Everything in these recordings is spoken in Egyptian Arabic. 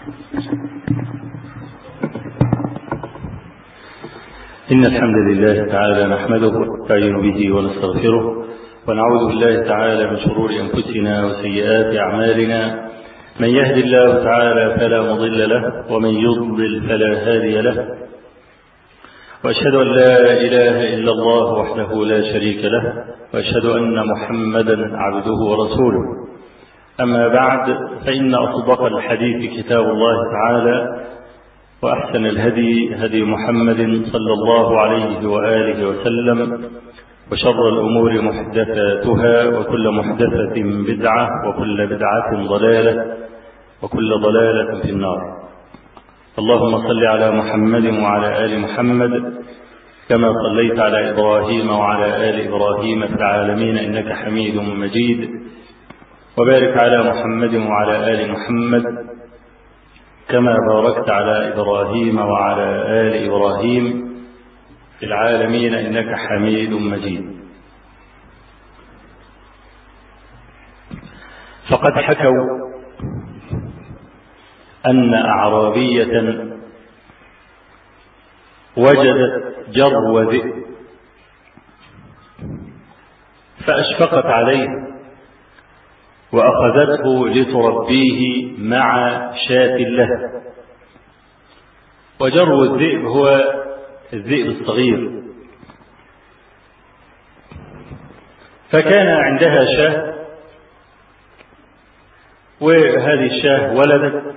إن الحمد لله تعالى نحمده ونستعين به ونستغفره ونعوذ بالله تعالى من شرور أنفسنا وسيئات أعمالنا من يهد الله تعالى فلا مضل له ومن يضلل فلا هادي له وأشهد أن لا إله إلا الله وحده لا شريك له وأشهد أن محمدا عبده ورسوله أما بعد فإن أصدق الحديث كتاب الله تعالى وأحسن الهدي هدي محمد صلى الله عليه وآله وسلم وشر الأمور محدثاتها وكل محدثة بدعة وكل بدعة ضلالة وكل ضلالة في النار اللهم صل على محمد وعلى آل محمد كما صليت على إبراهيم وعلى آل إبراهيم في العالمين إنك حميد مجيد وبارك على محمد وعلى آل محمد كما باركت على إبراهيم وعلى آل إبراهيم في العالمين إنك حميد مجيد فقد حكوا أن أعرابية وجدت جرو ذئب فأشفقت عليه وأخذته لتربيه مع شاة له وجرو الذئب هو الذئب الصغير فكان عندها شاه وهذه الشاه ولدت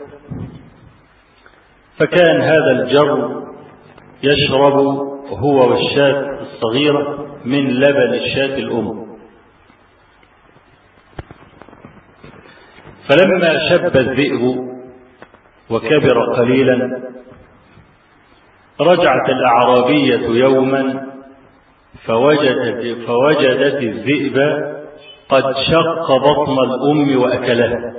فكان هذا الجر يشرب هو والشاة الصغيرة من لبن الشاة الأم فلما شب الذئب وكبر قليلا رجعت الأعرابية يوما فوجدت, فوجدت الذئب قد شق بطن الأم وأكلها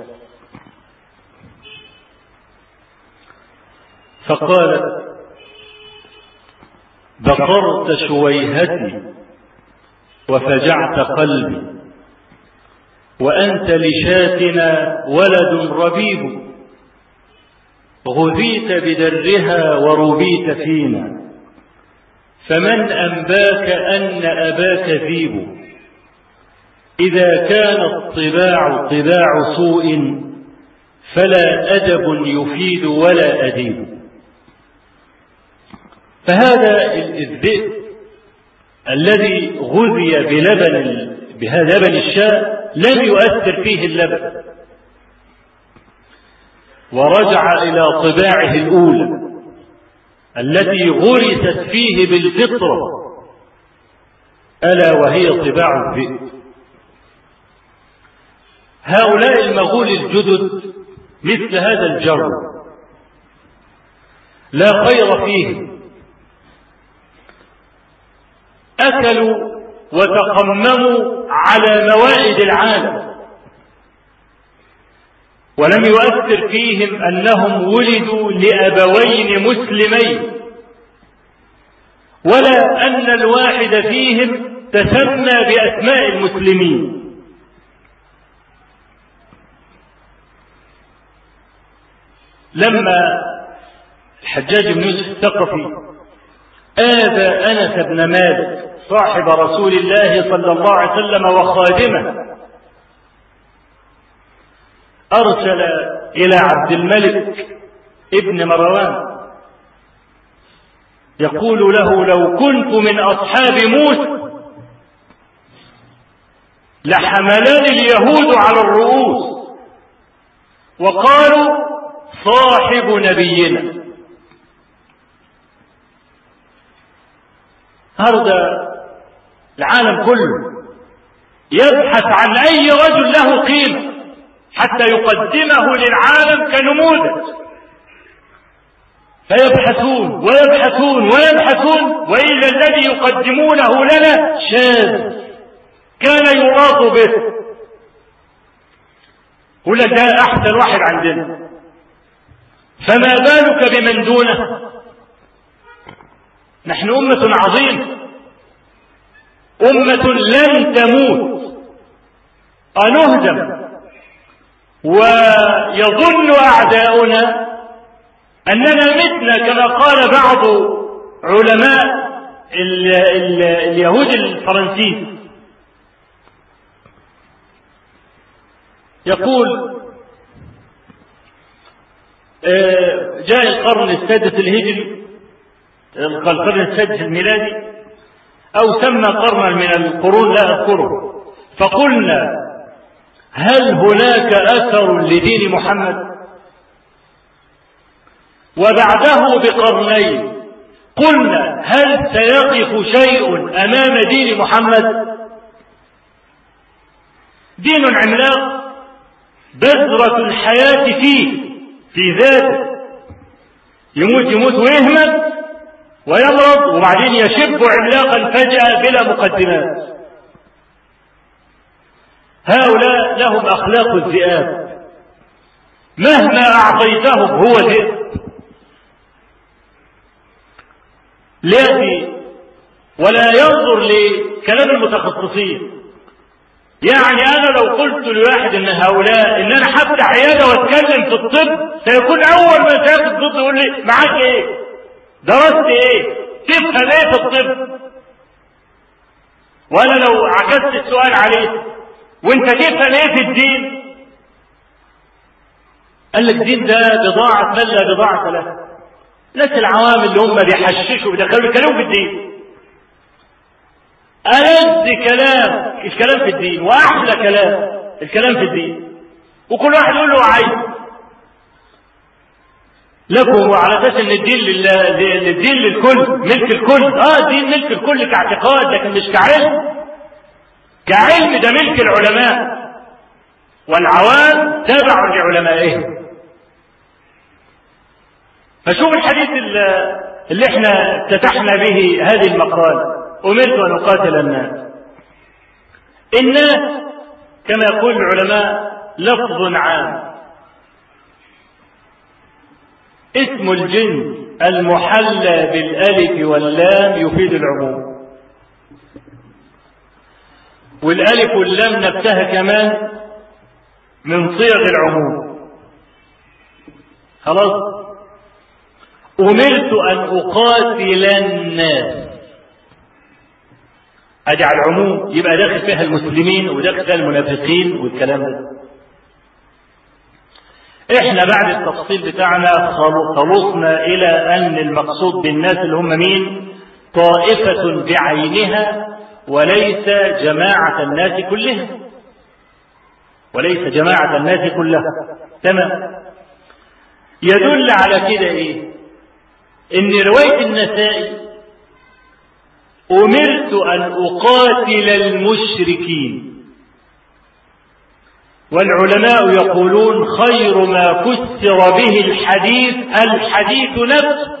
فقالت بقرت شويهتي وفجعت قلبي وأنت لشاتنا ولد ربيب غذيت بدرها وربيت فينا فمن أنباك أن أباك ذيب إذا كان الطباع طباع سوء فلا أدب يفيد ولا أديب فهذا الذئب الذي غذي بلبن بهذا لبن الشاء لم يؤثر فيه اللبن ورجع إلى طباعه الأولى التي غرست فيه بالفطرة ألا وهي طباع الذئب هؤلاء المغول الجدد مثل هذا الجر لا خير فيهم أكلوا وتقمموا على موائد العالم ولم يؤثر فيهم أنهم ولدوا لأبوين مسلمين ولا أن الواحد فيهم تسمى بأسماء المسلمين لما الحجاج بن يوسف الثقفي آذى أنس بن مالك صاحب رسول الله صلى الله عليه وسلم وخادمه أرسل إلى عبد الملك ابن مروان يقول له لو كنت من أصحاب موسى لحملان اليهود على الرؤوس وقالوا صاحب نبينا هذا العالم كله يبحث عن أي رجل له قيمة حتى يقدمه للعالم كنموذج فيبحثون ويبحثون ويبحثون وإذا الذي يقدمونه لنا شاذ كان يراق به ولا ده أحسن واحد عندنا فما بالك بمن دونه نحن أمة عظيمة أمة لن تموت أنهدم ويظن أعداؤنا أننا متنا كما قال بعض علماء ال ال اليهود الفرنسيس يقول آه، جاء القرن السادس الهجري القرن السادس الميلادي أو سمى قرنا من القرون لا أذكره فقلنا هل هناك أثر لدين محمد وبعده بقرنين قلنا هل سيقف شيء أمام دين محمد دين عملاق بذرة الحياة فيه في ذاته يموت يموت ويهمل ويمرض وبعدين يشب عملاقا فجأة بلا مقدمات هؤلاء لهم أخلاق الذئاب مهما أعطيتهم هو ذئب ليأتي ولا ينظر لكلام المتخصصين يعني أنا لو قلت لواحد إن هؤلاء إن أنا هفتح عيادة وأتكلم في الطب سيكون أول ما تاخد الطب يقول لي معاك إيه؟ درست إيه؟ تفهم إيه في الطب؟ وأنا لو عكست السؤال عليه وأنت تفهم إيه في الدين؟ قال لك الدين ده بضاعة من لا بضاعة له ناس العوام اللي هم بيحششوا بيدخلوا يتكلموا في الدين ألذ كلام الكلام في الدين وأحلى كلام الكلام في الدين وكل واحد يقول له عايز لكم وعلى اساس ان الدين لله الدين للكل ملك الكل اه الدين ملك الكل كاعتقاد لكن مش كعلم كعلم ده ملك العلماء والعوام تبع لعلمائهم فشوف الحديث اللي احنا افتتحنا به هذه المقالة أمرت أن أقاتل الناس الناس كما يقول العلماء لفظ عام اسم الجنس المحلى بالألف واللام يفيد العموم والألف واللام نفسها كمان من صيغ العموم خلاص أمرت أن أقاتل الناس أدي على العموم يبقى داخل فيها المسلمين وداخل فيها المنافقين والكلام ده احنا بعد التفصيل بتاعنا خلصنا الى ان المقصود بالناس اللي هم مين طائفة بعينها وليس جماعة الناس كلها وليس جماعة الناس كلها تمام يدل على كده ايه ان رواية النسائي امرت ان اقاتل المشركين والعلماء يقولون خير ما كسر به الحديث الحديث نفسه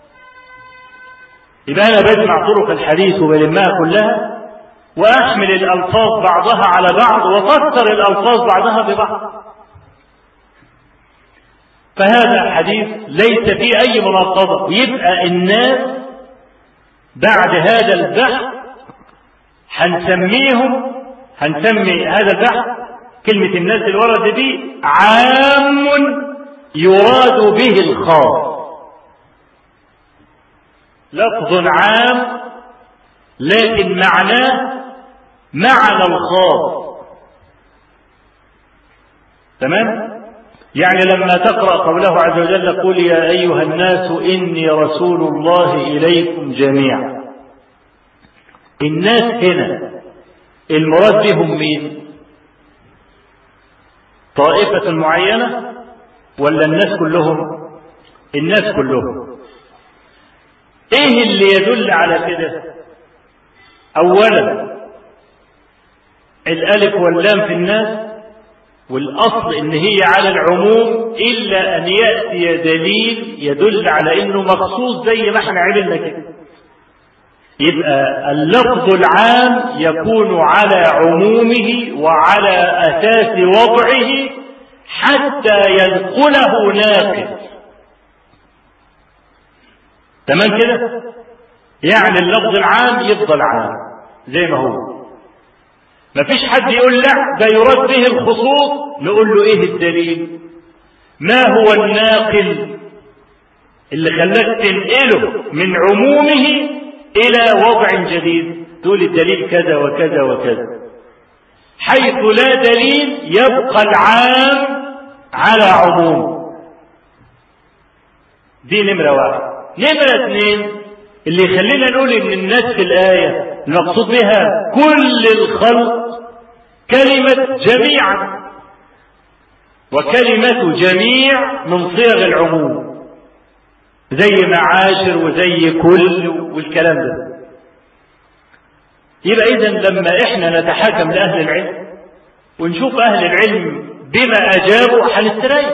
يبقى انا بجمع طرق الحديث وبلمها كلها واحمل الالفاظ بعضها على بعض وفسر الالفاظ بعضها ببعض فهذا حديث ليس فيه أي مناقضة يبقى الناس بعد هذا البحث هنسميهم هنسمي هذا البحث كلمة الناس اللي ورد دي عام يراد به الخاص لفظ عام لكن معناه معنى الخاص تمام يعني لما تقرأ قوله عز وجل قل يا أيها الناس إني رسول الله إليكم جميعا الناس هنا المراد بهم مين طائفة معينة ولا الناس كلهم الناس كلهم ايه اللي يدل على كده اولا الالف واللام في الناس والأصل إن هي على العموم إلا أن يأتي دليل يدل على إنه مخصوص زي ما احنا عملنا كده يبقى اللفظ العام يكون على عمومه وعلى أساس وضعه حتى ينقله ناقل تمام كده يعني اللفظ العام يفضل عام زي ما هو ما فيش حد يقول لا ده يراد به الخصوص نقول له ايه الدليل ما هو الناقل اللي خلاك تنقله من عمومه إلى وضع جديد تقول الدليل كذا وكذا وكذا حيث لا دليل يبقى العام على عموم دي نمرة واحد نمرة اثنين اللي يخلينا نقول ان الناس في الآية المقصود بها كل الخلق كلمة جميعا وكلمة جميع من صيغ العموم زي معاشر وزي كل والكلام ده يبقى إذا لما إحنا نتحاكم لأهل العلم ونشوف أهل العلم بما أجابوا هنستريح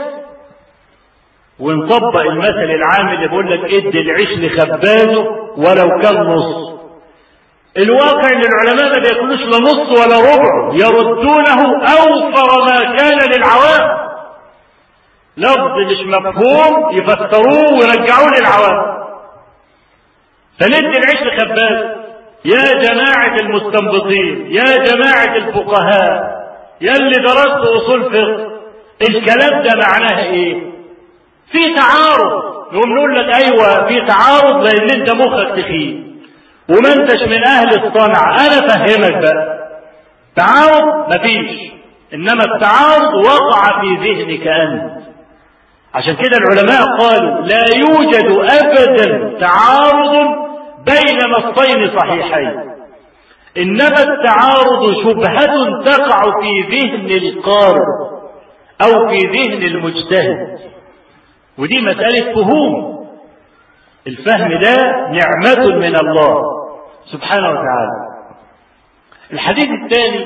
ونطبق المثل العام اللي بيقول لك ادي العيش لخبازه ولو كان نص الواقع ان العلماء ما بياكلوش لا نص ولا ربع يردونه اوفر ما كان للعوام لفظ مش مفهوم يفسروه ويرجعوه للعوام فندي العيش لخباز يا جماعة المستنبطين يا جماعة الفقهاء يا اللي درست أصول فقه الكلام ده معناه إيه؟ في تعارض نقوم نقول لك أيوة في تعارض لأن أنت مخك تخين وما أنتش من أهل الصنعة أنا فهمك بقى تعارض مفيش إنما التعارض وقع في ذهنك أنت عشان كده العلماء قالوا لا يوجد أبدا تعارض بين نصين صحيحين إنما التعارض شبهة تقع في ذهن القارئ أو في ذهن المجتهد ودي مسألة فهوم الفهم ده نعمة من الله سبحانه وتعالى الحديث الثاني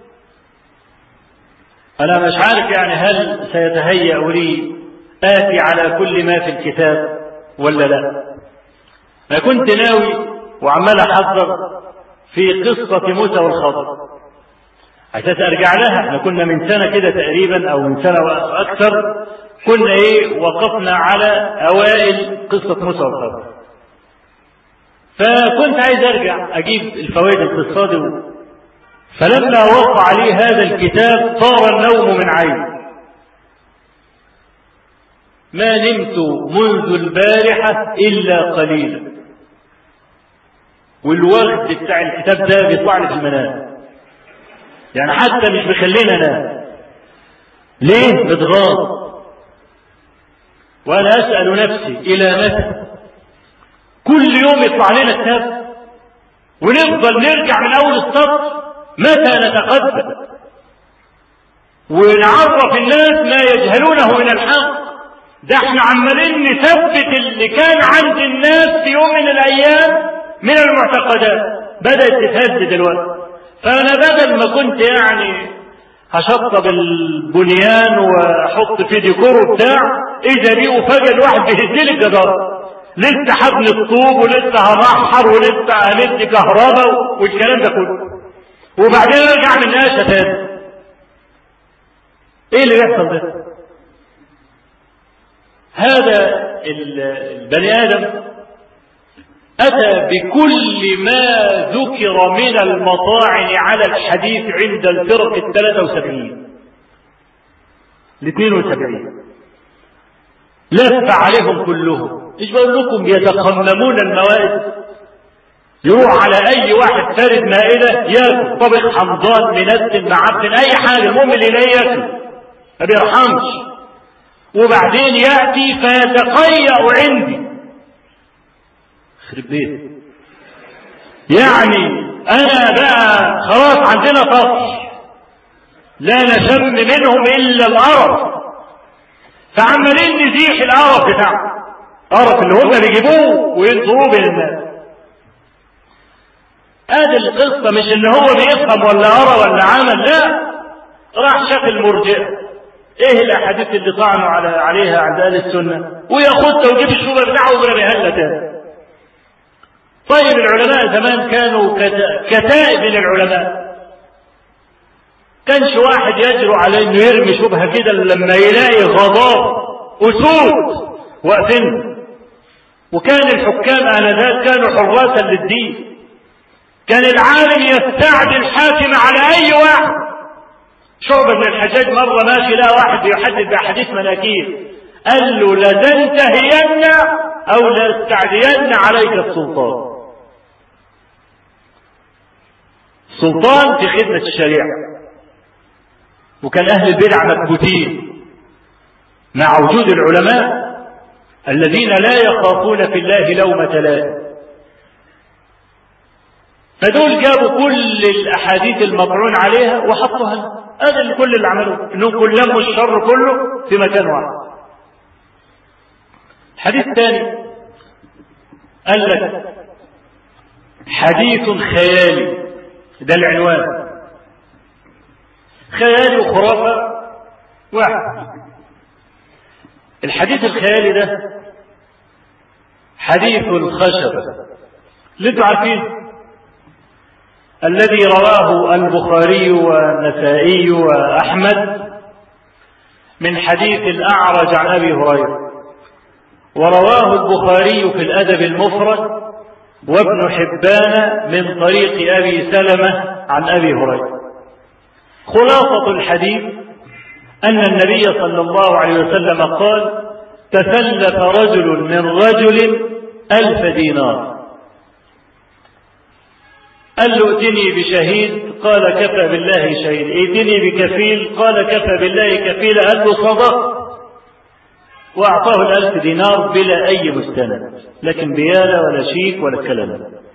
أنا مش عارف يعني هل سيتهيأ لي آتي على كل ما في الكتاب ولا لا أنا كنت ناوي وعمال أحضر في قصة موسى والخضر عشان أرجع لها احنا كنا من سنة كده تقريبا أو من سنة وأكثر كنا إيه وقفنا على أوائل قصة موسى والخضر فكنت عايز أرجع أجيب الفوائد الاقتصادي فلما وقع لي هذا الكتاب طار النوم من عيني ما نمت منذ البارحة إلا قليلا والوقت بتاع الكتاب ده بيطلع لي في المنام يعني حتى مش مخلينا انام ليه متغاظ وانا اسال نفسي الى متى كل يوم يطلع لنا كتاب ونفضل نرجع من اول السطر متى نتقدم ونعرف الناس ما يجهلونه من الحق ده احنا عمالين نثبت اللي كان عند الناس في يوم من الايام من المعتقدات بدأت تتهز دلوقتي فأنا بدل ما كنت يعني هشطب البنيان واحط فيه ديكور وبتاع اذا بيه وفجأة الواحد بيهز لي الجدار لسه حبل الطوب ولسه هنحر ولسه هندي كهرباء والكلام ده كله وبعدين ارجع من نقاشه تاني ايه اللي بيحصل ده؟ هذا البني ادم أتى بكل ما ذكر من المطاعن على الحديث عند الفرق الثلاثة وسبعين الاثنين وسبعين لف عليهم كلهم ايش بقول لكم يتقممون الموائد يروح على اي واحد فارد مائدة ياكل طبق حمضان منسل معفن اي حاجة المهم اللي لا ياكل ما بيرحمش وبعدين يأتي فيتقيأ عندي يخرب بيت يعني انا بقى خلاص عندنا طفش لا نشم منهم الا القرف فعمالين نزيح القرف بتاعهم القرف اللي هم بيجيبوه وينطروه بين الناس ادي القصة مش ان هو بيفهم ولا قرا ولا عمل لا راح شاف المرجئة ايه الاحاديث اللي طعنوا على عليها عند اهل السنة وياخدها ويجيب الشوبة بتاعه ويرميها لنا تاني طيب العلماء زمان كانوا كتائب من العلماء كانش واحد يجرؤ على انه يرمي شبهه كده لما يلاقي غضاب اسود واقفين وكان الحكام انذاك كانوا حراسا للدين كان العالم يستعدي الحاكم على اي واحد شعبة بن الحجاج مرة ماشي لقى واحد بيحدث بأحاديث مناكير قال له لتنتهين أو لاستعدين عليك السلطان سلطان في خدمة الشريعة وكان أهل البدع مكبوتين مع وجود العلماء الذين لا يخافون في الله لومة لائم فدول جابوا كل الأحاديث المطعون عليها وحطوها هذا كل اللي عملوه انهم كلموا الشر كله في مكان واحد الحديث الثاني قال لك حديث خيالي ده العنوان خيالي وخرافة واحد الحديث الخيالي ده حديث الخشب اللي انتوا عارفين الذي رواه البخاري والنسائي وأحمد من حديث الأعرج عن أبي هريرة ورواه البخاري في الأدب المفرد وابن حبان من طريق أبي سلمة عن أبي هريرة خلاصة الحديث أن النبي صلى الله عليه وسلم قال تسلف رجل من رجل ألف دينار قال له ائتني بشهيد قال كفى بالله شهيد ائتني بكفيل قال كفى بالله كفيل قال له صدق وأعطاه الألف دينار بلا أي مستند لكن بيالة ولا شيك ولا الكلام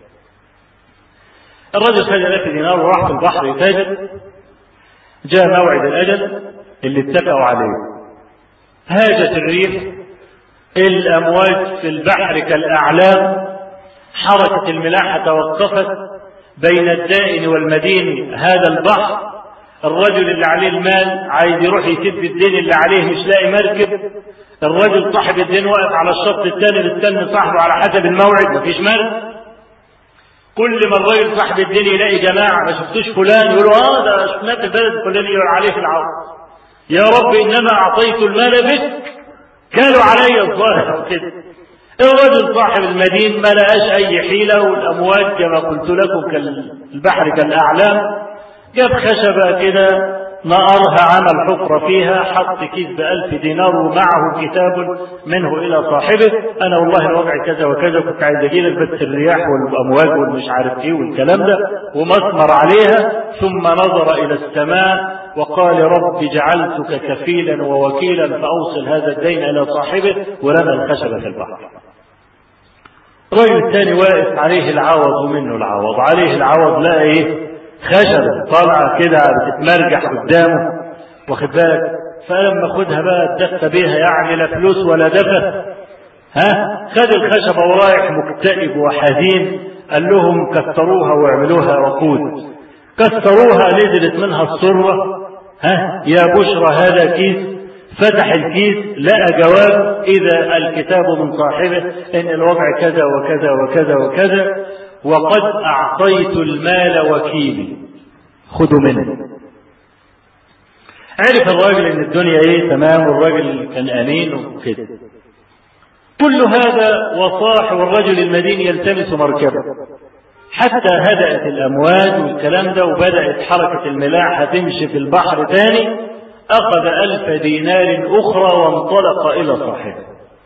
الرجل خد الألف دينار وراح في البحر يتاجر جاء موعد الأجل اللي اتفقوا عليه هاجت الريح الأمواج في البحر كالأعلام حركة الملاحة توقفت بين الدائن والمدين هذا البحر الرجل اللي عليه المال عايز يروح يسد الدين اللي عليه مش لاقي مركب الرجل صاحب الدين واقف على الشط الثاني مستني صاحبه على حسب الموعد مفيش مركب كل ما الراجل صاحب الدين يلاقي جماعة ما شفتوش فلان يقولوا اه ده شفناه في البلد فلان يقول عليه في العرض يا رب انما اعطيت المال بك كانوا علي الظاهر كده الرجل صاحب المدين ما لقاش اي حيلة والامواج كما قلت لكم كالبحر كالاعلام جاب خشبة كده نقرها عمل حفرة فيها حط كيس بألف دينار ومعه كتاب منه إلى صاحبه أنا والله الوضع كذا وكذا كنت عايز أجيلك بس الرياح والأمواج والمش عارف إيه والكلام ده ومسمر عليها ثم نظر إلى السماء وقال رب جعلتك كفيلا ووكيلا فأوصل هذا الدين إلى صاحبه ورمى الخشبة في البحر الرجل الثاني واقف عليه العوض ومنه العوض عليه العوض لا ايه خشبة طالعة كده بتتمرجح قدامه واخد بالك فلما خدها بقى اتدفى بيها يعني لا فلوس ولا دفى ها خد الخشبة ورايح مكتئب وحزين قال لهم كسروها واعملوها وقود كسروها نزلت منها الصرة ها يا بشرى هذا كيس فتح الكيس لقى جواب إذا الكتاب من صاحبه إن الوضع كذا وكذا وكذا وكذا وقد أعطيت المال وكيلي خذوا منه عرف الراجل ان الدنيا ايه تمام والراجل كان امين وكده كل هذا وصاح والرجل المدين يلتمس مركبه حتى هدأت الأمواج والكلام ده وبدأت حركة الملاحة تمشي في البحر تاني أخذ ألف دينار أخرى وانطلق إلى صاحبه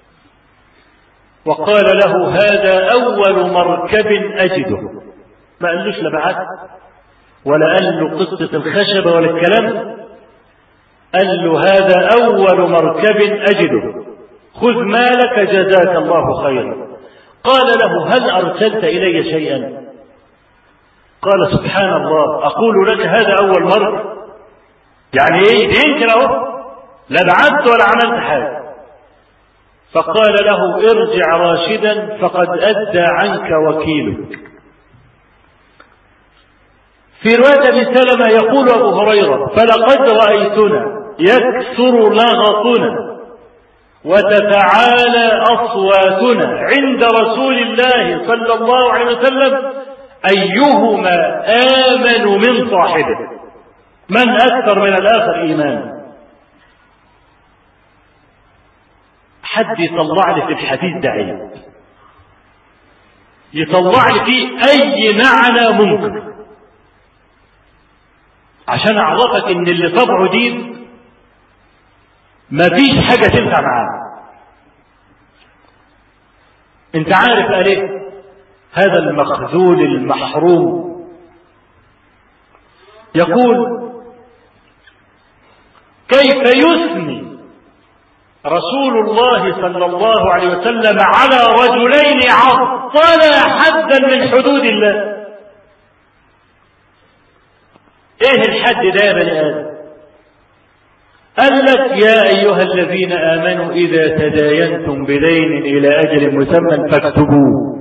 وقال له هذا أول مركب أجده ما قالوش لا بعد ولا قال له قصة الخشبة ولا الكلام قال له هذا أول مركب أجده خذ مالك جزاك الله خيرا قال له هل أرسلت إلي شيئا قال سبحان الله أقول لك هذا أول مرة يعني إيه يمكن أهو لا بعدت ولا عملت حاجة فقال له ارجع راشدا فقد أدى عنك وكيلك في رواية أبي سلمة يقول أبو هريرة فلقد رأيتنا يكثر لغطنا وتتعالى أصواتنا عند رسول الله صلى الله عليه وسلم أيهما آمن من صاحبه من أكثر من الآخر إيمانا حد يطلع لي في الحديث ده عيب يطلع لي فيه أي معنى ممكن عشان أعرفك إن اللي طبعه دين مفيش حاجة تنفع معاه انت عارف قال ايه هذا المخذول المحروم يقول كيف يثني رسول الله صلى الله عليه وسلم على رجلين عطلا حدا من حدود الله ايه الحد ده يا بني ادم قال لك يا ايها الذين امنوا اذا تداينتم بدين الى اجل مسمى فاكتبوه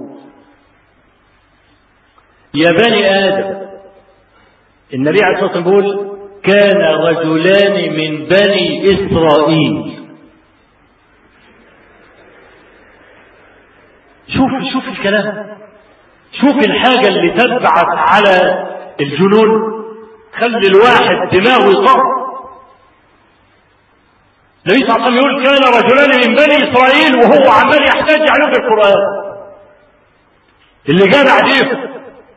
يا بني ادم النبي عليه الصلاه والسلام بيقول كان رجلان من بني اسرائيل شوف شوف الكلام شوف الحاجة اللي تبعث على الجنون خلي الواحد دماغه يطق النبي صلى الله عليه وسلم يقول كان رجلان من بني اسرائيل وهو عمال يحتاج عليهم في القران اللي جاء بعديه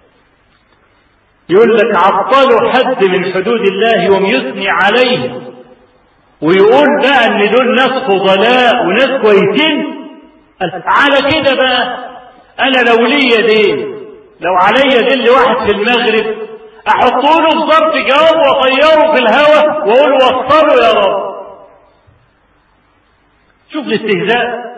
يقول لك عطلوا حد من حدود الله يوم يثني عليه ويقول بقى ان دول ناس فضلاء وناس كويسين على كده بقى انا لو ليا دين لو عليا دين لواحد في المغرب احطه له في ظرف جواب واطيره في الهواء واقول وصله يا رب شوف الاستهزاء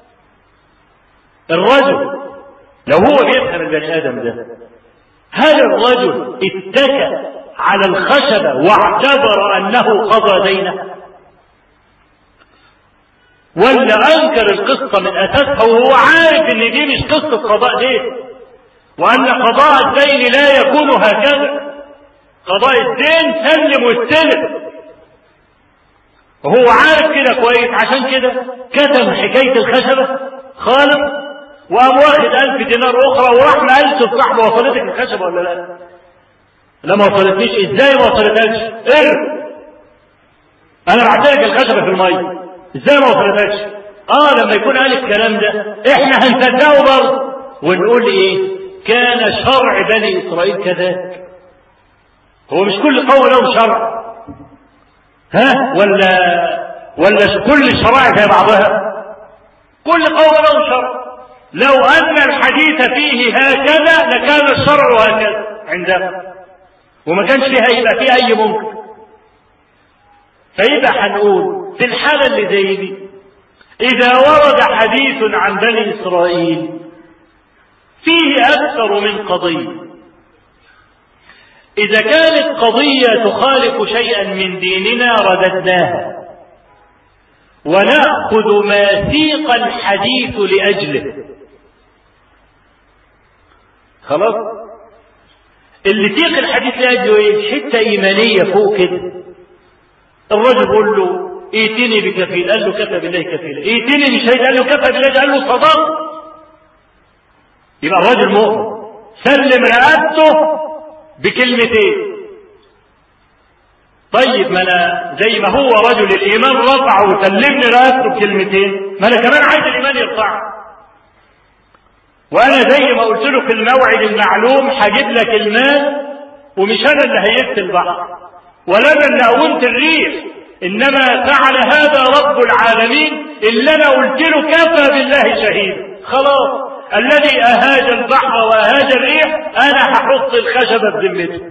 الرجل لو هو بيفهم البني ادم ده هل الرجل اتكى على الخشبه واعتبر انه قضى دينه ولا انكر القصه من اساسها وهو عارف ان دي مش قصه قضاء دين وان قضاء الدين لا يكون هكذا قضاء الدين سلم واستلم وهو عارف كده كويس عشان كده كتب حكاية الخشبة خالص وقام واخد ألف دينار أخرى وراح مقال صاحبه وصلتك الخشبة ولا لا؟ لا ما وصلتنيش ازاي ما وصلتكش؟ ارجع أنا بعت لك الخشبة في المية ازاي ما وصلتكش؟ اه لما يكون قال الكلام ده احنا هنصدقه برضه ونقول ايه؟ كان شرع بني اسرائيل كذلك هو مش كل قول له شرع ها ولا ولا كل الشرائع زي بعضها كل قول له شرع لو ان الحديث فيه هكذا لكان الشرع هكذا عندنا وما كانش فيها يبقى فيه اي منكر فيبقى هنقول في الحالة اللي زي دي إذا ورد حديث عن بني إسرائيل فيه أكثر من قضية إذا كانت قضية تخالف شيئا من ديننا رددناها ونأخذ ما سيق الحديث لأجله خلاص اللي سيق الحديث لأجله ايه حتة إيمانية فوق كده الرجل بيقول له ائتني بكفيل قال له كفى بالله كفيل ائتني بشهيد قال له كفى بالله قال له صدق يبقى الرجل مؤمن سلم رقبته بكلمتين طيب ما انا زي ما هو رجل الايمان رفع وسلمني راسه بكلمتين ما انا كمان عايز الايمان يرفع وانا زي ما قلت له في الموعد المعلوم هجيب لك المال ومش انا اللي هيبت البحر ولا انا اللي قومت الريح انما فعل هذا رب العالمين اللي انا قلت له كفى بالله شهيد خلاص الذي أهاج البحر وأهاج الريح أنا هحط الخشبة بذمته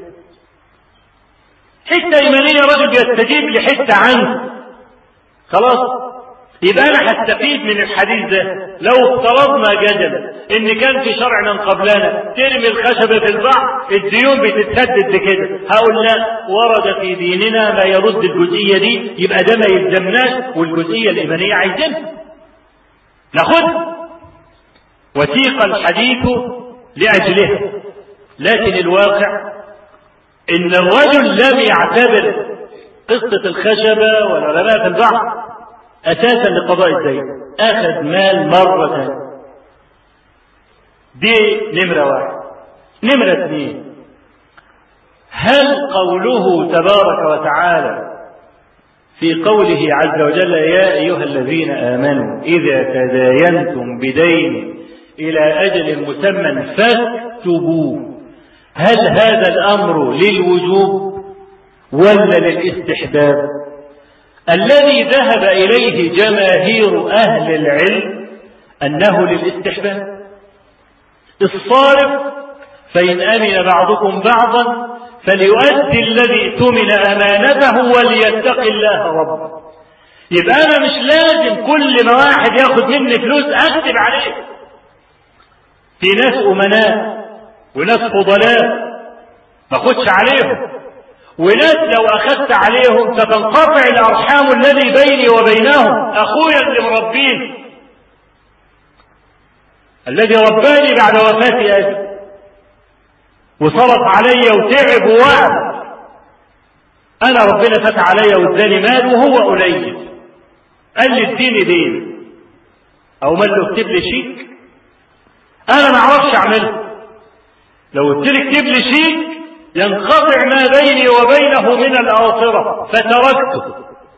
حتة إيمانية رجل يستجيب لحتة عنه خلاص يبقى أنا هستفيد من الحديث ده لو افترضنا جدلا إن كان في شرع من قبلنا ترمي الخشبة في البحر الديون بتتسدد بكده هقول لا ورد في ديننا ما يرد الجزئية دي يبقى ده ما يلزمناش والجزئية الإيمانية عايزينها ناخدها وثيق الحديث لأجله لكن الواقع إن الرجل لم يعتبر قصة الخشبة والعلماء في البحر أساسا لقضاء الدين أخذ مال مرة ثانية دي نمرة واحد نمرة اثنين هل قوله تبارك وتعالى في قوله عز وجل يا أيها الذين آمنوا إذا تداينتم بدين إلى أجل مسمى فاكتبوه هل هذا الأمر للوجوب ولا أنه للاستحباب الصارف فإن أمن بعضكم بعضا فليؤدي الذي اؤتمن أمانته وليتق الله ربه يبقى أنا مش لازم كل ما واحد ياخد مني فلوس أكتب عليه في ناس أمناء وناس فضلاء ما أخدش عليهم وناس لو أخذت عليهم ستنقطع الأرحام الذي بيني وبينهم أخويا اللي مربيني الذي رباني بعد وفاة أبي وصرف علي وتعب ووعد أنا ربنا فات علي واداني مال وهو قليل قال لي اديني دين أو مال له اكتب لي شيك أنا ما أعرفش أعمله لو قلت لي اكتب لي شيك ينقطع ما بيني وبينه من الآخرة فتركته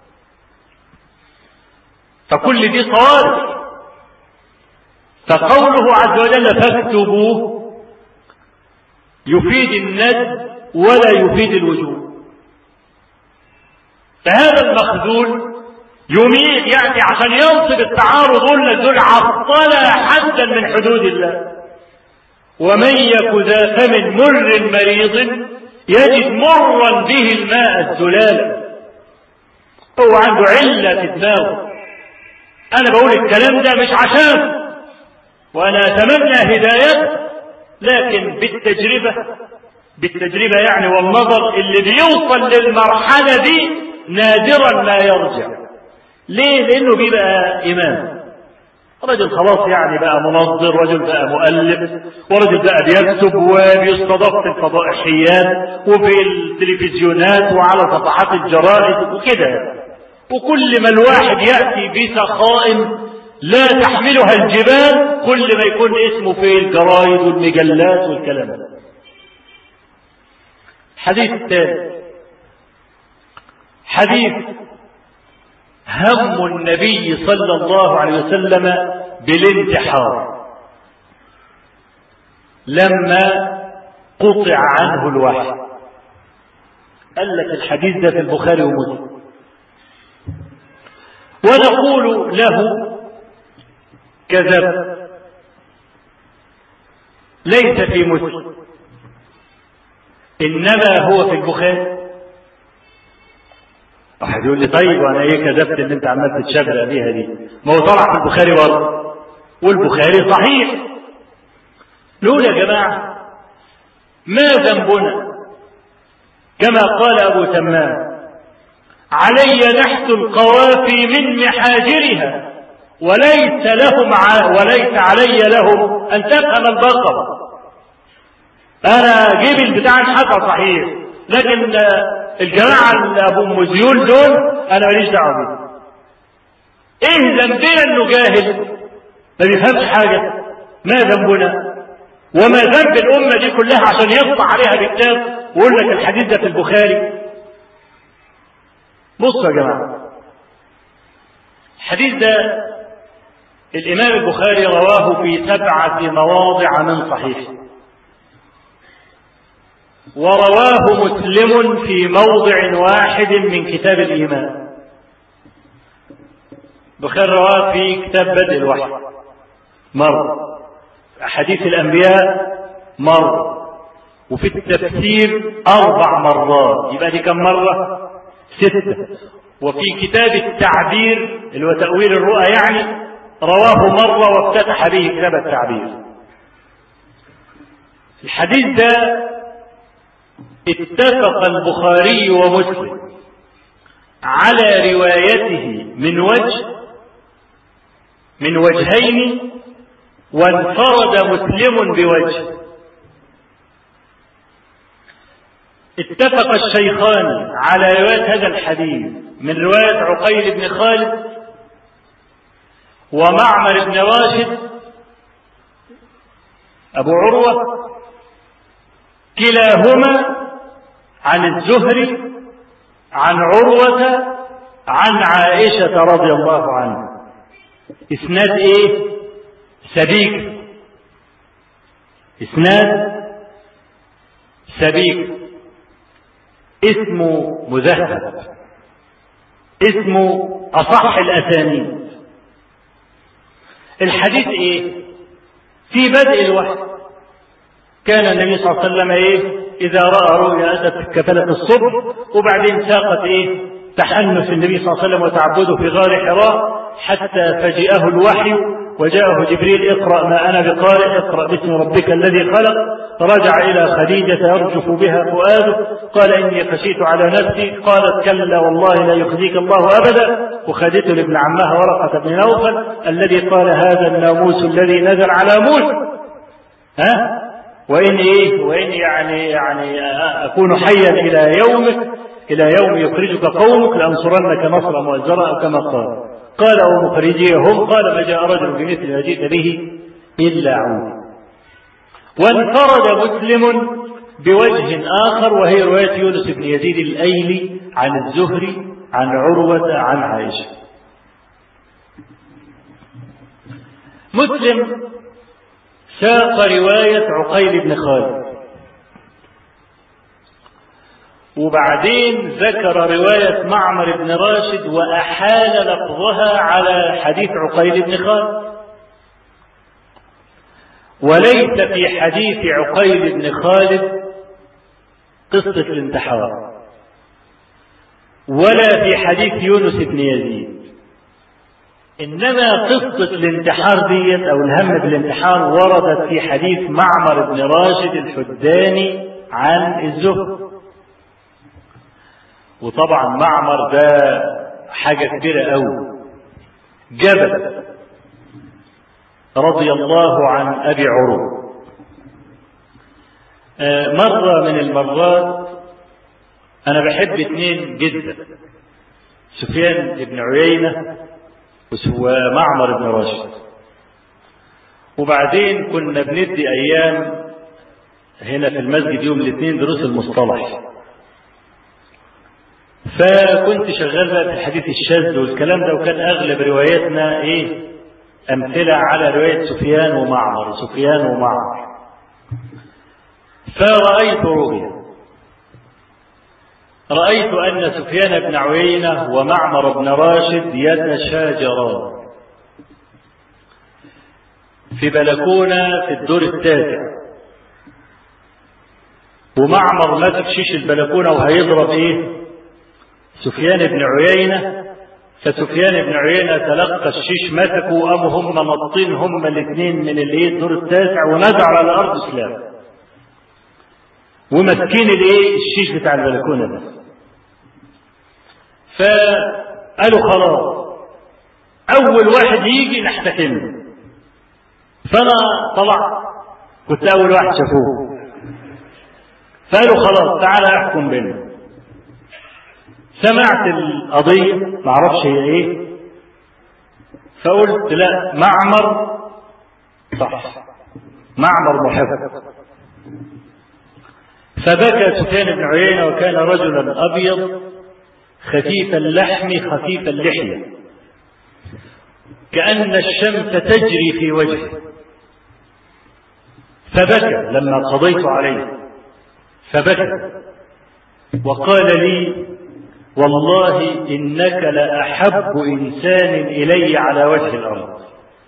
فكل دي صوارف فقوله عز وجل فاكتبوه يفيد الند ولا يفيد الوجوب فهذا المخذول يميل يعني عشان ينصب التعارض قلنا دول عطل حدا من حدود الله ومن يك ذا فم مر مريض يجد مرا به الماء الزلال هو عنده علة في دماغه أنا بقول الكلام ده مش عشان وأنا أتمنى هدايته لكن بالتجربة بالتجربة يعني والنظر اللي بيوصل للمرحلة دي نادرا ما يرجع ليه لأنه بيبقى إمام رجل خلاص يعني بقى منظر رجل بقى مؤلف ورجل بقى بيكتب وبيستضاف في الفضائحيات وفي التلفزيونات وعلى صفحات الجرائد وكده وكل ما الواحد يأتي بسخاء لا تحملها الجبال كل ما يكون اسمه في الجرايد والمجلات والكلام ده حديث الثالث حديث هم النبي صلى الله عليه وسلم بالانتحار لما قطع عنه الوحي قال لك الحديث ده في البخاري ومسلم ونقول له كذب ليس في مسلم إنما هو في البخاري واحد يقول لي طيب وانا ايه كذبت ان انت عمال تتشبع بيها دي ما هو طلع في البخاري برضه والبخاري صحيح نقول يا جماعه ما ذنبنا كما قال ابو تمام علي نحت القوافي من محاجرها وليس لهم ع... وليس علي لهم ان تفهم البقره انا جيب البتاع الحقا صحيح لكن الجماعه ابو مزيول دول انا ماليش دعوه بيهم ايه ذنبنا انه جاهل ما بيفهمش حاجه ما ذنبنا وما ذنب الامه دي كلها عشان يقطع عليها بكتاب ويقول لك الحديث ده في البخاري بصوا يا جماعه الحديث ده الإمام البخاري رواه في سبعة مواضع من صحيحه ورواه مسلم في موضع واحد من كتاب الإيمان البخاري رواه في كتاب بدء الوحي مرة أحاديث الأنبياء مرة وفي التفسير أربع مرات يبقى دي كم مرة؟ ستة وفي كتاب التعبير اللي هو تأويل الرؤى يعني رواه مرة وافتتح به كتاب التعبير الحديث ده اتفق البخاري ومسلم على روايته من وجه من وجهين وانفرد مسلم بوجه اتفق الشيخان على رواية هذا الحديث من رواية عقيل بن خالد ومعمر بن راشد أبو عروة كلاهما عن الزهري عن عروة عن عائشة رضي الله عنها إسناد إيه؟ سبيك إسناد سبيك اسمه مذهب اسمه أصح الأسانيد الحديث ايه في بدء الوحي كان النبي صلى الله عليه وسلم ايه اذا راى رؤيا اتت كفلة الصبح وبعدين ساقت ايه تحنث النبي صلى الله عليه وسلم وتعبده في غار حراء حتى فجئه الوحي وجاءه جبريل اقرأ ما أنا بقارئ اقرأ باسم ربك الذي خلق فرجع إلى خديجة يرجف بها فؤاده قال إني خشيت على نفسي قالت كلا والله لا يخزيك الله أبدا وخدته لابن عمها ورقة بن نوفل الذي قال هذا الناموس الذي نزل على موسى ها وإن إيه وإن يعني يعني أكون حيا إلى يومك إلى يوم يخرجك قومك لأنصرنك نصرا مؤزرا أو كما قال قال ومخرجيهم قال ما جاء رجل بمثل ما جئت به إلا عود وانفرد مسلم بوجه آخر وهي رواية يونس بن يزيد الأيلي عن الزهري عن عروة عن عائشة مسلم ساق رواية عقيل بن خالد وبعدين ذكر رواية معمر بن راشد وأحال لفظها على حديث عقيل بن خالد وليس في حديث عقيل بن خالد قصة الانتحار ولا في حديث يونس بن يزيد إنما قصة الانتحار ديت أو الهم بالانتحار وردت في حديث معمر بن راشد الحداني عن الزهد وطبعا معمر ده حاجة كبيرة قوي جبل رضي الله عن أبي عروة مرة من المرات أنا بحب اثنين جدا سفيان بن عيينة ومعمر بن راشد وبعدين كنا بندي أيام هنا في المسجد يوم الاثنين دروس المصطلح فكنت شغال بقى في الحديث الشاذ والكلام ده وكان اغلب رواياتنا ايه امثله على روايه سفيان ومعمر سفيان ومعمر فرأيت رؤيا رأيت أن سفيان بن عيينة ومعمر بن راشد يتشاجران في بلكونة في الدور التاسع ومعمر ماسك شيش البلكونة وهيضرب ايه سفيان بن عيينة فسفيان بن عيينة تلقى الشيش مسكوا وقاموا هم نطين هم الاثنين من الايه الدور التاسع ونزعوا على الارض اسلام وماسكين الايه الشيش بتاع البلكونه ده فقالوا خلاص اول واحد يجي نحتكم فانا طلعت كنت اول واحد شافوه فقالوا خلاص تعالى احكم بيننا سمعت القضية ما اعرفش هي ايه فقلت لا معمر صح معمر محب فبكى سفيان بن عيينة وكان رجلا أبيض خفيف اللحم خفيف اللحية كأن الشمس تجري في وجهه فبكى لما قضيت عليه فبكى وقال لي والله إنك لأحب إنسان إلي على وجه الأرض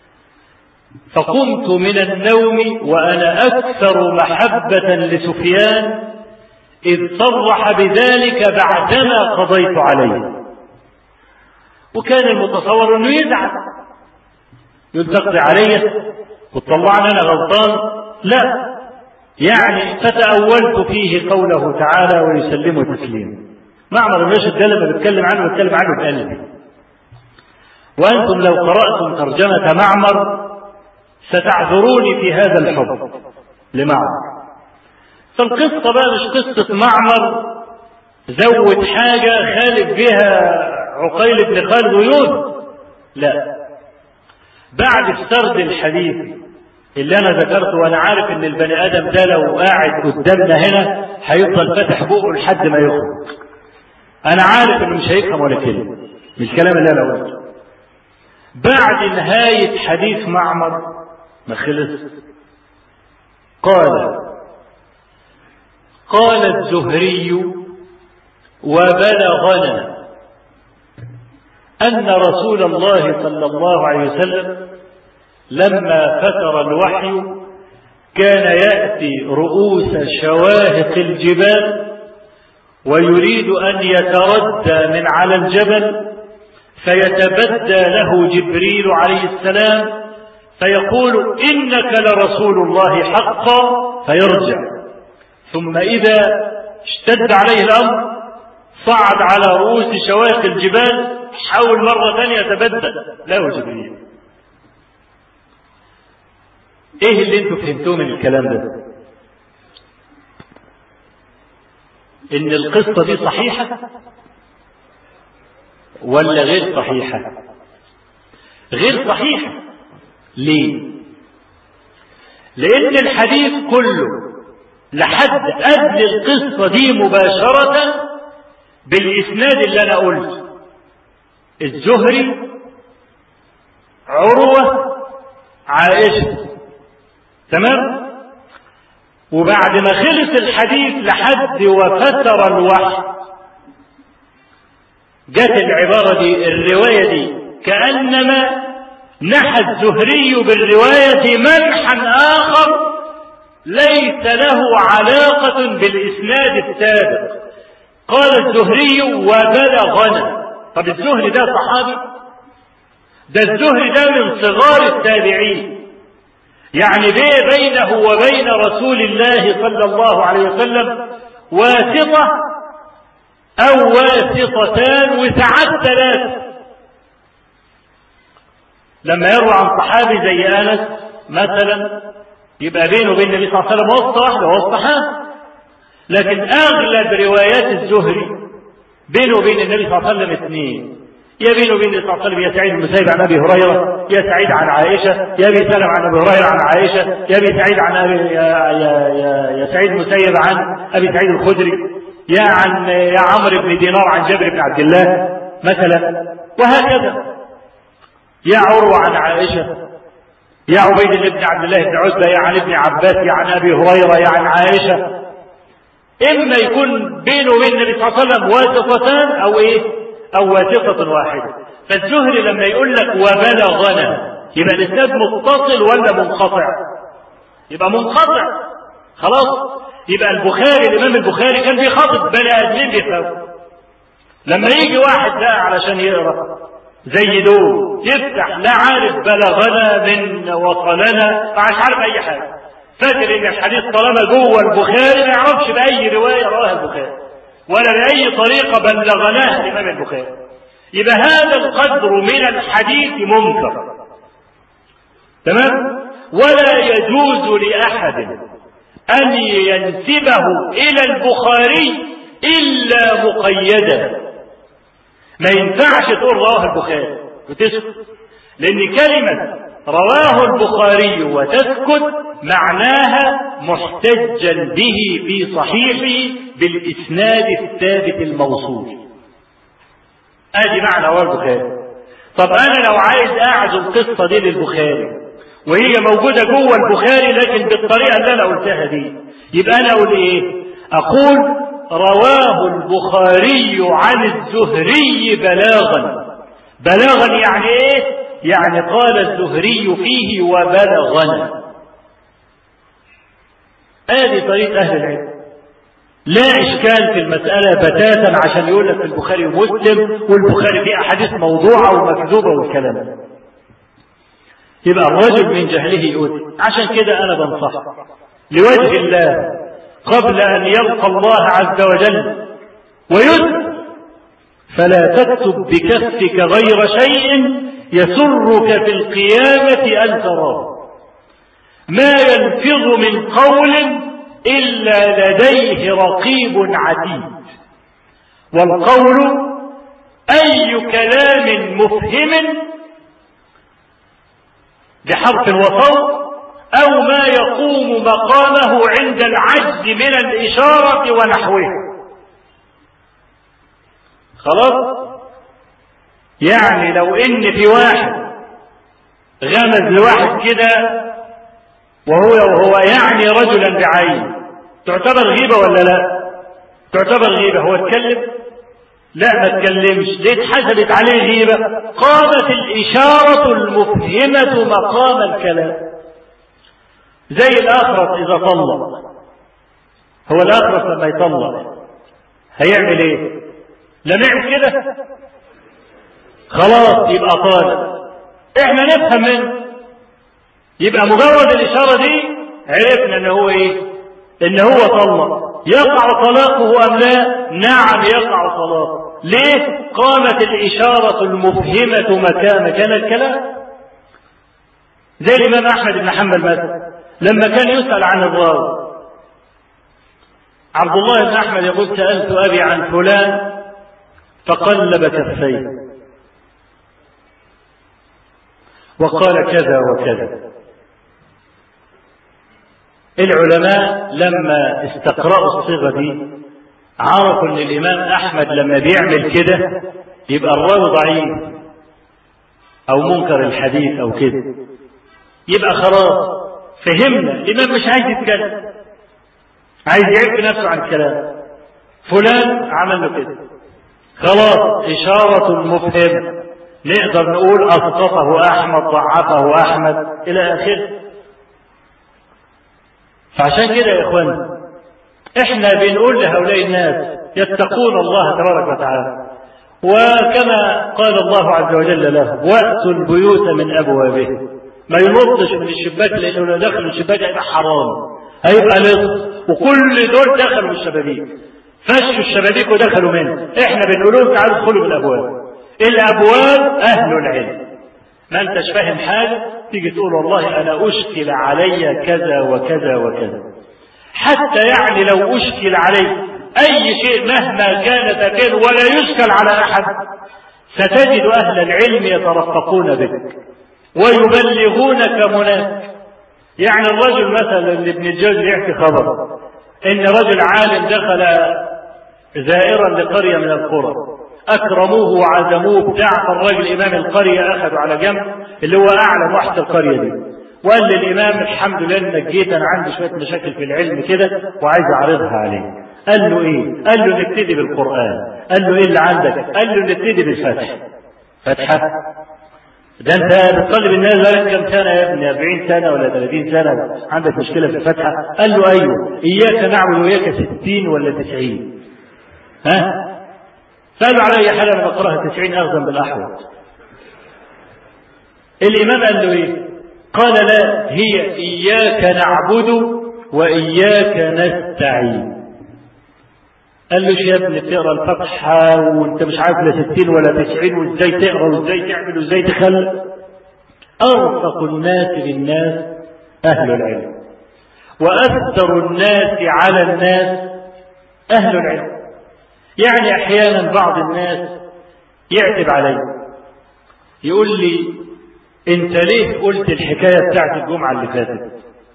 فقمت من النوم وأنا أكثر محبة لسفيان إذ صرح بذلك بعدما قضيت عليه وكان المتصور أنه يزعل يقول تقضي علي وتطلعني أنا غلطان لا يعني فتأولت فيه قوله تعالى ويسلمه تسليما معمر الراشد ده لما بيتكلم عنه بيتكلم عنه بقلبي وأنتم لو قرأتم ترجمة معمر ستعذروني في هذا الحب لمعمر فالقصة بقى مش قصة معمر زود حاجة خالف بها عقيل بن خالد ويونس لا بعد السرد الحديث اللي انا ذكرته وانا عارف ان البني ادم ده لو قاعد قدامنا هنا هيفضل فاتح بقه لحد ما يخرج انا عارف انه مش هيفهم ولا كلمه من الكلام اللي انا قلته بعد نهايه حديث معمر ما خلص قال قال الزهري وبلغنا أن رسول الله صلى الله عليه وسلم لما فتر الوحي كان يأتي رؤوس شواهق الجبال ويريد أن يتردى من على الجبل فيتبدى له جبريل عليه السلام فيقول إنك لرسول الله حقا فيرجع ثم إذا اشتد عليه الأمر صعد على رؤوس شواهق الجبال حاول مرة ثانية يتبدل له جبريل ايه اللي انتوا فهمتوه من الكلام ده ان القصة دي صحيحة ولا غير صحيحة غير صحيحة ليه لان الحديث كله لحد قبل القصة دي مباشرة بالاسناد اللي انا قلته الزهري عروة عائشة تمام وبعد ما خلص الحديث لحد وفتر الوحي جت العبارة دي الرواية دي كأنما نحى الزهري بالرواية منحا آخر ليس له علاقة بالإسناد السابق قال الزهري وبلغنا طب الزهري ده صحابي ده الزهري ده من صغار التابعين يعني بينه وبين رسول الله صلى الله عليه وسلم واسطة أو واسطتان وساعات ثلاث لما يروى عن صحابي زي أنس مثلا يبقى بينه وبين النبي صلى الله عليه وسلم واسطة واحدة واسطة لكن أغلب روايات الزهري بينه وبين النبي صلى الله عليه وسلم اثنين يا بينه وبين النبي صلى الله عليه وسلم يا سعيد المسيب عن ابي هريره يا سعيد عن عائشه يا ابي سلم عن ابي هريره عن عائشه يا ابي سعيد عن ابي يا, يا, يا, يا سعيد المسيب عن ابي سعيد الخدري يا عن يا عمرو بن دينار عن جابر بن عبد الله مثلا وهكذا يا عروه عن عائشه يا عبيد بن عبد الله بن عتبه يا عن ابن عباس يا عن ابي هريره يا عن عائشه اما يكون بينه وبين النبي صلى الله عليه وسلم واسطتان او ايه او واسطه واحده فالزهري لما يقول لك وبلغنا يبقى الاسناد متصل ولا منقطع يبقى منقطع خلاص يبقى البخاري الامام البخاري كان بيخاطب بني ادمين بيفهموا لما يجي واحد بقى علشان يقرا زي دول يفتح لا عارف بلغنا من وصلنا مش عارف اي حاجه فاكر ان الحديث طالما جوه البخاري ما يعرفش باي روايه رواها البخاري ولا باي طريقه بلغناها الامام البخاري يبقى هذا القدر من الحديث منكر تمام ولا يجوز لاحد ان ينسبه الى البخاري الا مقيدا ما ينفعش تقول رواه البخاري وتسكت لان كلمه رواه البخاري وتسكت معناها محتجا به في صحيحه بالإسناد الثابت الموصول ادي معنى رواه البخاري طب انا لو عايز اعزو القصه دي للبخاري وهي موجوده جوه البخاري لكن بالطريقه اللي انا قلتها دي يبقى انا اقول ايه اقول رواه البخاري عن الزهري بلاغا بلاغا يعني ايه يعني قال الزهري فيه وبلغنا هذه طريقة أهل العلم لا إشكال في المسألة بتاتا عشان يقول لك البخاري ومسلم والبخاري فيه أحاديث موضوعة ومكذوبة والكلام ده يبقى الرجل من جهله يؤذي عشان كده أنا بنصح لوجه الله قبل أن يلقى الله عز وجل ويسر فلا تكتب بكفك غير شيء يسرك في القيامة أن تراه ما ينفض من قول إلا لديه رقيب عتيد والقول أي كلام مفهم بحرف وصوت أو ما يقوم مقامه عند العجز من الإشارة ونحوها خلاص يعني لو ان في واحد غمز لواحد كده وهو وهو يعني رجلا بعين تعتبر غيبة ولا لا تعتبر غيبة هو اتكلم لا ما تكلمش ليه اتحسبت عليه غيبة قامت الإشارة المفهمة مقام الكلام زي الآخرة إذا طلق هو الآخرة لما يطلق هيعمل ايه لما يعمل كده خلاص يبقى طالب احنا نفهم منه يبقى مجرد الإشارة دي عرفنا ان هو ايه ان هو طلق يقع طلاقه ام لا نعم يقع طلاقه ليه قامت الإشارة المفهمة مكان كان الكلام زي الإمام أحمد بن حنبل مثلا لما كان يسأل عن الراوي عبد الله بن أحمد يقول سألت أبي عن فلان فقلب كفيه وقال كذا وكذا العلماء لما استقرأوا الصيغة دي عرفوا ان الامام احمد لما بيعمل كده يبقى الراوي ضعيف او منكر الحديث او كده يبقى خلاص فهمنا الامام مش عايز يتكلم عايز يعف نفسه عن الكلام فلان عمل له كده خلاص اشاره مفهم نقدر نقول اسقطه احمد ضعفه احمد الى اخره فعشان كده يا اخوان احنا بنقول لهؤلاء الناس يتقون الله تبارك وتعالى وكما قال الله عز وجل له واتوا البيوت من ابوابه ما ينطش من الشباك لانه لو دخل الشباك هيبقى حرام هيبقى لص وكل دول دخلوا الشبابيك فشوا الشبابيك ودخلوا منه احنا بنقول لهم تعالوا ادخلوا من الابواب الابواب اهل العلم ما انتش فاهم حاجه تيجي تقول والله انا اشكل علي كذا وكذا وكذا حتى يعني لو اشكل عليه اي شيء مهما كان ذكر ولا يشكل على احد ستجد اهل العلم يترفقون بك ويبلغونك مناك يعني الرجل مثلا اللي ابن الجوز يحكي خبر ان رجل عالم دخل زائرا لقريه من القرى اكرموه وعزموه بتاع فالراجل امام القريه اخذوا على جنب اللي هو اعلم واحد في القريه دي وقال للامام الحمد لله انك جيت انا عندي شويه مشاكل في العلم كده وعايز اعرضها عليك قال له ايه قال له نبتدي بالقران قال له ايه اللي عندك قال له نبتدي بالفتح فتحه ده انت بتطالب الناس بقالك كام سنه يا ابني 40 سنه ولا 30 سنه عندك مشكله في الفتحه قال له ايوه اياك نعبد واياك 60 ولا 90 ها قالوا على اي حال انا بقراها 90 اخذا بالاحوط الامام قال له ايه قال لا هي اياك نعبد واياك نستعين قال له يا ابني بتقرا الفتحه وانت مش عارف لا 60 ولا 90 وازاي تقرا وازاي تعمل وازاي تخلق ارفق الناس بالناس اهل العلم واكثر الناس على الناس اهل العلم يعني احيانا بعض الناس يعتب علي يقول لي انت ليه قلت الحكايه بتاعت الجمعه اللي فاتت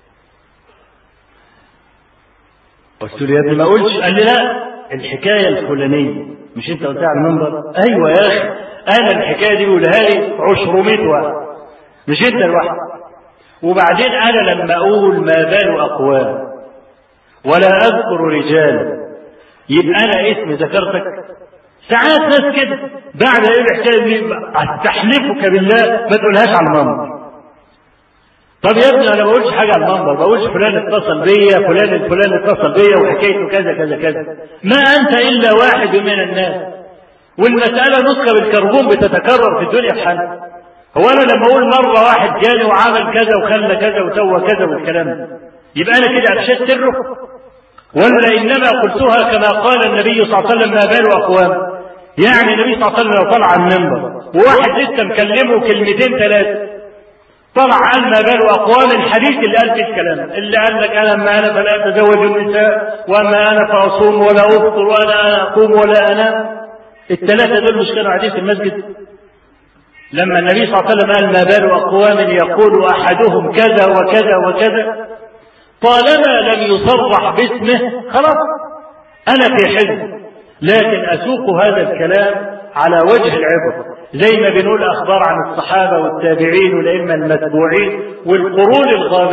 قلت له يا ابني ما قلتش قال لي لا الحكايه الفلانيه مش انت قلتها على المنبر ايوه يا اخي انا الحكايه دي بقولها لي 200 واحد مش انت لوحدك وبعدين انا لما اقول ما بال اقوام ولا اذكر رجالا يبقى انا اسمي ذكرتك ساعات ناس كده بعد ايه الحكايه دي استحلفك بالله ما تقولهاش على المنبر طب يا ابني انا ما بقولش حاجه على المنبر بقولش فلان اتصل بيا فلان الفلان اتصل بيا وحكايته كذا كذا كذا ما انت الا واحد من الناس والمساله نسخه بالكربون بتتكرر في الدنيا في حالها هو انا لما اقول مره واحد جاني وعمل كذا وخلى كذا وسوى كذا والكلام ده يبقى انا كده افشيت سره ولا انما قلتها كما قال النبي صلى الله عليه وسلم ما بال اقوام يعني النبي صلى الله عليه وسلم لو طلع على المنبر وواحد لسه مكلمه كلمتين ثلاثه طلع قال ما بال اقوام الحديث اللي قال فيه الكلام اللي قال لك انا اما انا فلا اتزوج النساء واما انا فاصوم ولا افطر وانا انا اقوم ولا انام الثلاثه دول مش كانوا قاعدين في المسجد لما النبي صلى الله عليه وسلم قال ما بال اقوام يقول احدهم كذا وكذا وكذا طالما لم يصرح باسمه خلاص انا في حزب لكن اسوق هذا الكلام على وجه العبر زي ما بنقول اخبار عن الصحابه والتابعين والائمه المتبوعين والقرون الغابره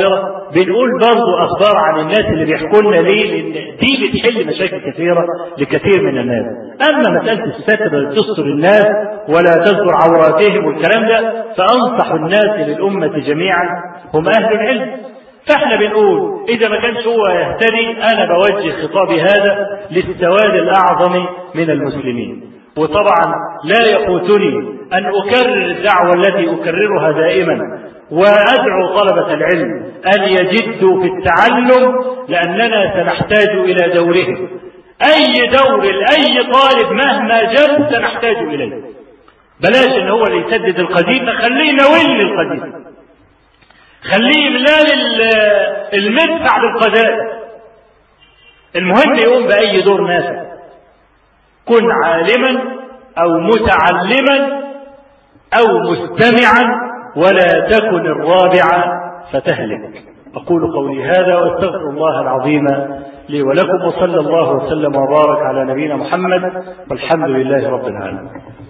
بنقول برضه اخبار عن الناس اللي بيحكوا لنا ليه لان دي بتحل مشاكل كثيره لكثير من الناس اما مساله الستر تستر الناس ولا تذكر عوراتهم والكلام ده فانصح الناس للامه جميعا هم اهل العلم فاحنا بنقول اذا ما كانش هو يهتدي انا بوجه خطابي هذا للسواد الاعظم من المسلمين وطبعا لا يفوتني ان اكرر الدعوه التي اكررها دائما وادعو طلبه العلم ان يجدوا في التعلم لاننا سنحتاج الى دورهم اي دور لاي طالب مهما جد سنحتاج اليه بلاش ان هو اللي يسدد القديم خليه نول القديم خليه يملال المدفع بالقذائف المهم يقوم بأي دور نافع كن عالما أو متعلما أو مستمعا ولا تكن الرابع فتهلك أقول قولي هذا وأستغفر الله العظيم لي ولكم وصلى الله وسلم وبارك على نبينا محمد والحمد لله رب العالمين